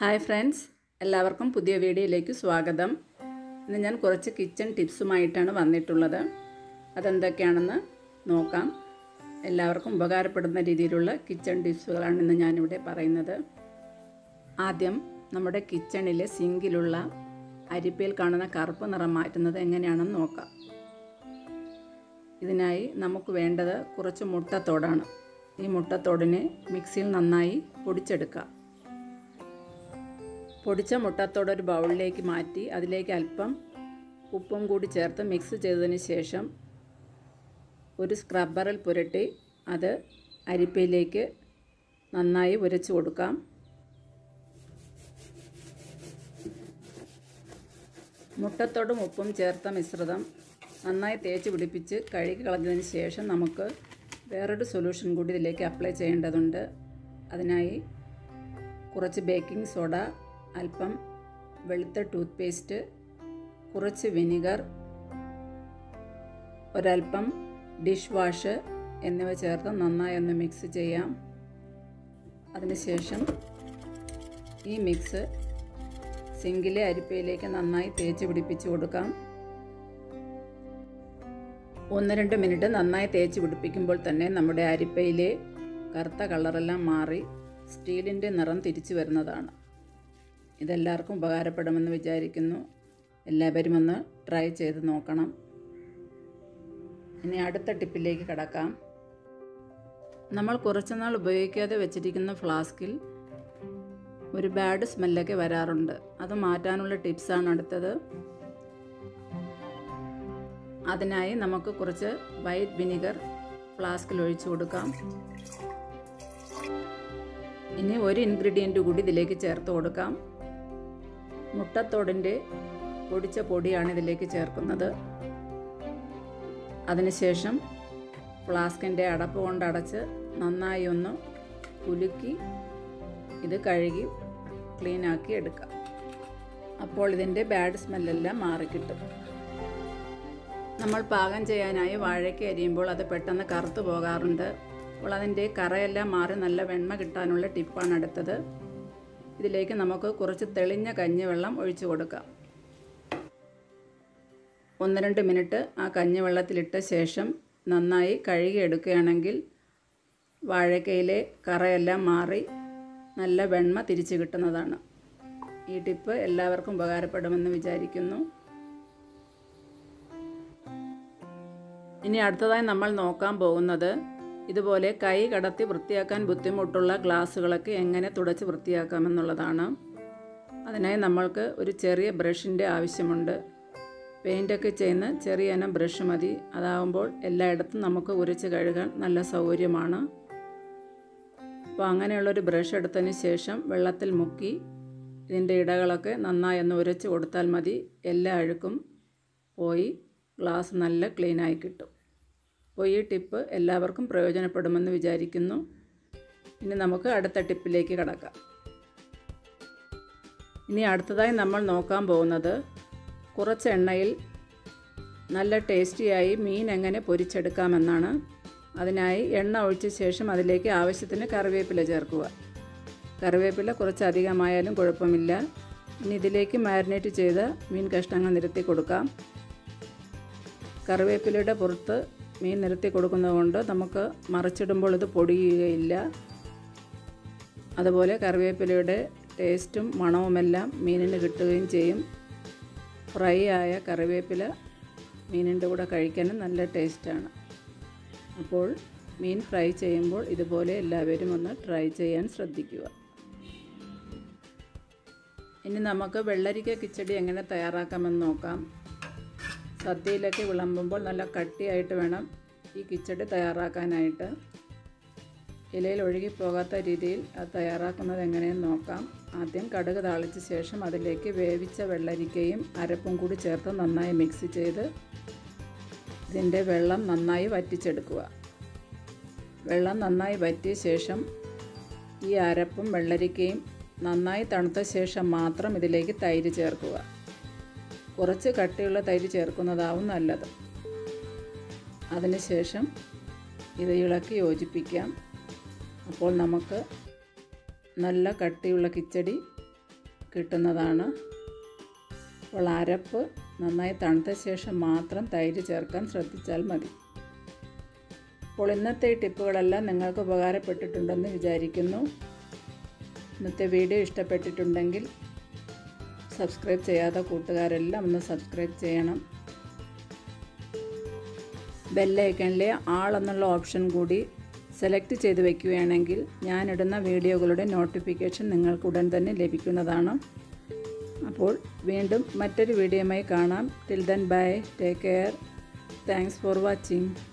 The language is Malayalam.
ഹായ് ഫ്രണ്ട്സ് എല്ലാവർക്കും പുതിയ വീഡിയോയിലേക്ക് സ്വാഗതം ഇന്ന് ഞാൻ കുറച്ച് കിച്ചൺ ടിപ്സുമായിട്ടാണ് വന്നിട്ടുള്ളത് അതെന്തൊക്കെയാണെന്ന് നോക്കാം എല്ലാവർക്കും ഉപകാരപ്പെടുന്ന രീതിയിലുള്ള കിച്ചൺ ടിപ്സുകളാണ് ഇന്ന് ഞാനിവിടെ പറയുന്നത് ആദ്യം നമ്മുടെ കിച്ചണിലെ സിങ്കിലുള്ള അരിപ്പയിൽ കാണുന്ന കറുപ്പ് നിറം മാറ്റുന്നത് എങ്ങനെയാണെന്ന് നോക്കാം ഇതിനായി നമുക്ക് വേണ്ടത് കുറച്ച് മുട്ടത്തോടാണ് ഈ മുട്ടത്തോടിനെ മിക്സിയിൽ നന്നായി പൊടിച്ചെടുക്കാം പൊടിച്ച മുട്ടത്തോട് ഒരു ബൗളിലേക്ക് മാറ്റി അതിലേക്ക് അല്പം ഉപ്പും കൂടി ചേർത്ത് മിക്സ് ചെയ്തതിന് ശേഷം ഒരു സ്ക്രബ്ബറിൽ പുരട്ടി അത് അരിപ്പയിലേക്ക് നന്നായി ഉരച്ചു കൊടുക്കാം മുട്ടത്തോടും ഉപ്പും ചേർത്ത മിശ്രിതം നന്നായി തേച്ച് പിടിപ്പിച്ച് കഴുകി കളഞ്ഞതിന് ശേഷം നമുക്ക് വേറൊരു സൊല്യൂഷൻ കൂടി ഇതിലേക്ക് അപ്ലൈ ചെയ്യേണ്ടതുണ്ട് അതിനായി കുറച്ച് ബേക്കിംഗ് സോഡ അല്പം വെളുത്ത ടൂത്ത് പേസ്റ്റ് കുറച്ച് വിനിഗർ ഒരൽപ്പം ഡിഷ് വാഷ് എന്നിവ ചേർത്ത് നന്നായി ഒന്ന് മിക്സ് ചെയ്യാം അതിനുശേഷം ഈ മിക്സ് സിങ്കിലെ അരിപ്പയിലേക്ക് നന്നായി തേച്ച് പിടിപ്പിച്ച് കൊടുക്കാം ഒന്ന് രണ്ട് മിനിറ്റ് നന്നായി തേച്ച് പിടിപ്പിക്കുമ്പോൾ തന്നെ നമ്മുടെ അരിപ്പയിലെ കറുത്ത കളറെല്ലാം മാറി സ്റ്റീലിൻ്റെ നിറം തിരിച്ചു വരുന്നതാണ് ഇതെല്ലാവർക്കും ഉപകാരപ്പെടുമെന്ന് വിചാരിക്കുന്നു എല്ലാവരും ഒന്ന് ട്രൈ ചെയ്ത് നോക്കണം ഇനി അടുത്ത ടിപ്പിലേക്ക് കടക്കാം നമ്മൾ കുറച്ചുനാൾ ഉപയോഗിക്കാതെ വെച്ചിരിക്കുന്ന ഫ്ലാസ്കിൽ ഒരു ബാഡ് സ്മെല്ലൊക്കെ വരാറുണ്ട് അത് മാറ്റാനുള്ള ടിപ്സാണ് അടുത്തത് അതിനായി നമുക്ക് കുറച്ച് വൈറ്റ് വിനിഗർ ഫ്ലാസ്കിൽ ഒഴിച്ചു കൊടുക്കാം ഇനി ഒരു ഇൻഗ്രീഡിയൻ്റ് കൂടി ഇതിലേക്ക് ചേർത്ത് കൊടുക്കാം മുട്ടത്തോടിൻ്റെ പൊടിച്ച പൊടിയാണ് ഇതിലേക്ക് ചേർക്കുന്നത് അതിനുശേഷം ഫ്ലാസ്കിൻ്റെ അടപ്പ് കൊണ്ട് അടച്ച് നന്നായി ഒന്ന് കുലുക്കി ഇത് കഴുകി ക്ലീനാക്കി എടുക്കാം അപ്പോൾ ഇതിൻ്റെ ബാഡ് സ്മെല്ലെല്ലാം മാറിക്കിട്ടും നമ്മൾ പാകം ചെയ്യാനായി വാഴയ്ക്ക് അരിയുമ്പോൾ അത് പെട്ടെന്ന് കറുത്തു പോകാറുണ്ട് അപ്പോൾ അതിൻ്റെ കറയെല്ലാം മാറി നല്ല വെണ്മ കിട്ടാനുള്ള ടിപ്പാണ് അടുത്തത് ഇതിലേക്ക് നമുക്ക് കുറച്ച് തെളിഞ്ഞ കഞ്ഞിവെള്ളം ഒഴിച്ചു കൊടുക്കാം ഒന്ന് രണ്ട് മിനിറ്റ് ആ കഞ്ഞിവെള്ളത്തിലിട്ട ശേഷം നന്നായി കഴുകി എടുക്കുകയാണെങ്കിൽ വാഴക്കയിലെ കറയെല്ലാം മാറി നല്ല വെണ്മ തിരിച്ചു കിട്ടുന്നതാണ് ഈ ടിപ്പ് എല്ലാവർക്കും ഉപകാരപ്പെടുമെന്ന് വിചാരിക്കുന്നു ഇനി അടുത്തതായി നമ്മൾ നോക്കാൻ പോകുന്നത് ഇതുപോലെ കൈ കടത്തി വൃത്തിയാക്കാൻ ബുദ്ധിമുട്ടുള്ള ഗ്ലാസ്സുകളൊക്കെ എങ്ങനെ തുടച്ച് വൃത്തിയാക്കാമെന്നുള്ളതാണ് അതിനായി നമ്മൾക്ക് ഒരു ചെറിയ ബ്രഷിൻ്റെ ആവശ്യമുണ്ട് പെയിൻ്റൊക്കെ ചെയ്യുന്ന ചെറിയ ഇനം ബ്രഷ് മതി അതാകുമ്പോൾ എല്ലായിടത്തും നമുക്ക് ഉരച്ച് കഴുകാൻ നല്ല സൗകര്യമാണ് അപ്പോൾ അങ്ങനെയുള്ളൊരു ബ്രഷ് എടുത്തതിന് ശേഷം വെള്ളത്തിൽ മുക്കി ഇതിൻ്റെ ഇടകളൊക്കെ നന്നായി ഒന്ന് ഉരച്ച് കൊടുത്താൽ മതി എല്ലാ അഴുക്കും പോയി ഗ്ലാസ് നല്ല ക്ലീനായി കിട്ടും അപ്പോൾ ഈ ടിപ്പ് എല്ലാവർക്കും പ്രയോജനപ്പെടുമെന്ന് വിചാരിക്കുന്നു ഇനി നമുക്ക് അടുത്ത ടിപ്പിലേക്ക് കടക്കാം ഇനി അടുത്തതായി നമ്മൾ നോക്കാൻ പോകുന്നത് കുറച്ച് എണ്ണയിൽ നല്ല ടേസ്റ്റിയായി മീൻ എങ്ങനെ പൊരിച്ചെടുക്കാമെന്നാണ് അതിനായി എണ്ണ ഒഴിച്ച ശേഷം അതിലേക്ക് ആവശ്യത്തിന് കറിവേപ്പില ചേർക്കുക കറിവേപ്പില കുറച്ച് അധികമായാലും കുഴപ്പമില്ല ഇനി ഇതിലേക്ക് മാരിനേറ്റ് ചെയ്ത മീൻ കഷ്ണങ്ങൾ നിരത്തി കൊടുക്കാം കറിവേപ്പിലയുടെ പുറത്ത് മീൻ നിരത്തി കൊടുക്കുന്നത് കൊണ്ട് നമുക്ക് മറിച്ചിടുമ്പോൾ ഇത് പൊടിയുകയില്ല അതുപോലെ കറിവേപ്പിലയുടെ ടേസ്റ്റും മണവുമെല്ലാം മീനിന് കിട്ടുകയും ചെയ്യും ഫ്രൈ ആയ കറിവേപ്പില മീനിൻ്റെ കൂടെ കഴിക്കാനും നല്ല ടേസ്റ്റാണ് അപ്പോൾ മീൻ ഫ്രൈ ചെയ്യുമ്പോൾ ഇതുപോലെ എല്ലാവരും ഒന്ന് ട്രൈ ചെയ്യാൻ ശ്രദ്ധിക്കുക ഇനി നമുക്ക് വെള്ളരിക്ക കിച്ചടി എങ്ങനെ തയ്യാറാക്കാമെന്ന് നോക്കാം സദ്യയിലൊക്കെ വിളമ്പുമ്പോൾ നല്ല കട്ടിയായിട്ട് വേണം ഈ കിച്ചടി തയ്യാറാക്കാനായിട്ട് ഇലയിൽ ഒഴുകിപ്പോകാത്ത രീതിയിൽ അത് തയ്യാറാക്കുന്നത് എങ്ങനെയെന്ന് നോക്കാം ആദ്യം കടുക് താളിച്ച ശേഷം അതിലേക്ക് വേവിച്ച വെള്ളരിക്കയും അരപ്പും കൂടി ചേർത്ത് നന്നായി മിക്സ് ചെയ്ത് ഇതിൻ്റെ വെള്ളം നന്നായി വറ്റിച്ചെടുക്കുക വെള്ളം നന്നായി വറ്റിയ ശേഷം ഈ അരപ്പും വെള്ളരിക്കയും നന്നായി തണുത്ത ശേഷം മാത്രം ഇതിലേക്ക് തൈര് ചേർക്കുക കുറച്ച് കട്ടിയുള്ള തൈര് ചേർക്കുന്നതാവും നല്ലത് അതിനുശേഷം ഇത് ഇളക്കി യോജിപ്പിക്കാം അപ്പോൾ നമുക്ക് നല്ല കട്ടിയുള്ള കിച്ചടി കിട്ടുന്നതാണ് അപ്പോൾ അരപ്പ് നന്നായി തണുത്ത ശേഷം മാത്രം തൈര് ചേർക്കാൻ ശ്രദ്ധിച്ചാൽ മതി അപ്പോൾ ഇന്നത്തെ ഈ ടിപ്പുകളെല്ലാം നിങ്ങൾക്ക് ഉപകാരപ്പെട്ടിട്ടുണ്ടെന്ന് വിചാരിക്കുന്നു ഇന്നത്തെ വീഡിയോ ഇഷ്ടപ്പെട്ടിട്ടുണ്ടെങ്കിൽ സബ്സ്ക്രൈബ് ചെയ്യാത്ത കൂട്ടുകാരെല്ലാം ഒന്ന് സബ്സ്ക്രൈബ് ചെയ്യണം ബെല്ലൈക്കണിലെ ആൾ എന്നുള്ള ഓപ്ഷൻ കൂടി സെലക്ട് ചെയ്ത് വയ്ക്കുകയാണെങ്കിൽ ഞാനിടുന്ന വീഡിയോകളുടെ നോട്ടിഫിക്കേഷൻ നിങ്ങൾക്ക് ഉടൻ തന്നെ ലഭിക്കുന്നതാണ് അപ്പോൾ വീണ്ടും മറ്റൊരു വീഡിയോയുമായി കാണാം till then bye take care thanks for watching